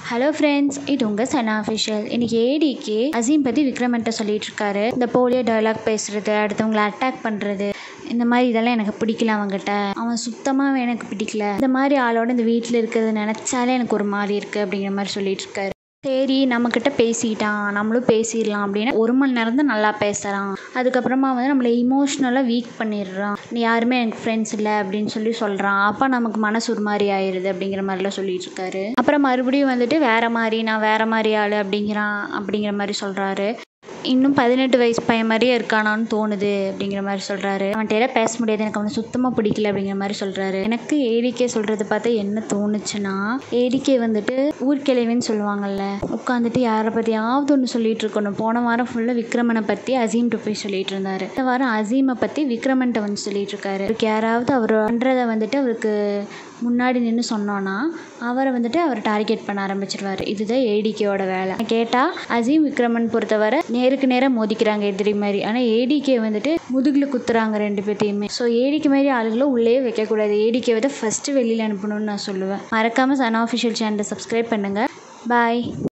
hello friends இது உங்கள் சனா official இன்றைக்கி ஏடிக்கு அசீம் பற்றி விக்ரமன்ட்ட சொல்லிட்டு இருக்காரு இந்த போலியோ டயலாக் பேசுகிறது அடுத்தவங்கள அட்டாக் பண்ணுறது இந்த மாதிரி இதெல்லாம் எனக்கு பிடிக்கல அவங்ககிட்ட அவன் சுத்தமாக எனக்கு பிடிக்கல இந்த மாதிரி ஆளோட இந்த வீட்டில் இருக்கிறது நினச்சாலே எனக்கு ஒரு மாதிரி இருக்குது அப்படிங்கிற மாதிரி சொல்லிட்டு இருக்காரு சரி நம்மக்கிட்ட பேசிட்டான் நம்மளும் பேசிடலாம் அப்படின்னு ஒரு மணி நேரம் தான் நல்லா பேசுகிறான் அதுக்கப்புறமா வந்து நம்மளை இமோஷ்னலாக வீக் பண்ணிடுறான் நீ யாருமே எனக்கு ஃப்ரெண்ட்ஸ் இல்லை அப்படின்னு சொல்லி சொல்கிறான் அப்போ நமக்கு மனசு ஒரு மாதிரி ஆயிடுது அப்படிங்கிற மாதிரிலாம் சொல்லிட்டு இருக்காரு அப்புறம் மறுபடியும் வந்துட்டு வேற மாதிரி நான் வேற மாதிரி ஆள் அப்படிங்கிறான் அப்படிங்கிற மாதிரி சொல்கிறாரு இன்னும் பதினெட்டு வயசு பையன் மாதிரியே இருக்கானான்னு தோணுது அப்படிங்கிற மாதிரி சொல்கிறாரு அவன்கிட்ட எல்லாம் பேச முடியாது எனக்கு அவனை சுத்தமாக பிடிக்கல அப்படிங்கிற மாதிரி சொல்கிறாரு எனக்கு ஏடிகே சொல்கிறத பார்த்தா என்ன தோணுச்சுன்னா ஏடிகே வந்துட்டு ஊர்க்கிழவின்னு சொல்லுவாங்கல்ல உட்காந்துட்டு யாரை பற்றியாவது ஒன்று சொல்லிட்டு இருக்கணும் போன வாரம் ஃபுல்லாக விக்ரமனை பற்றி அசீம்கிட்ட போய் சொல்லிட்டு இருந்தாரு இந்த வாரம் அசீமை பற்றி விக்ரமன்ட்ட வந்து சொல்லிட்டு இருக்காரு அவருக்கு யாராவது அவர் பண்ணுறதை வந்துட்டு அவருக்கு முன்னாடி நின்று சொன்னோன்னா அவரை வந்துட்டு அவர் டார்கெட் பண்ண ஆரம்பிச்சிருவார் இதுதான் ஏடிகேவோட வேலை கேட்டால் அசீம் விக்ரமன் பொறுத்தவரை நேருக்கு நேராக மோதிக்கிறாங்க எதிரி மாதிரி ஆனால் ஏடிகே வந்துட்டு முதுகில் குத்துறாங்க ரெண்டு பேர்த்தையுமே ஸோ ஏடிகே மாதிரி ஆளுகளை உள்ளே வைக்கக்கூடாது ஏடிகேவை தான் ஃபஸ்ட்டு வெளியில் அனுப்பணும்னு நான் சொல்லுவேன் மறக்காமல் சன் ஆஃபிஷியல் சேனலை சப்ஸ்கிரைப் பண்ணுங்கள் பாய்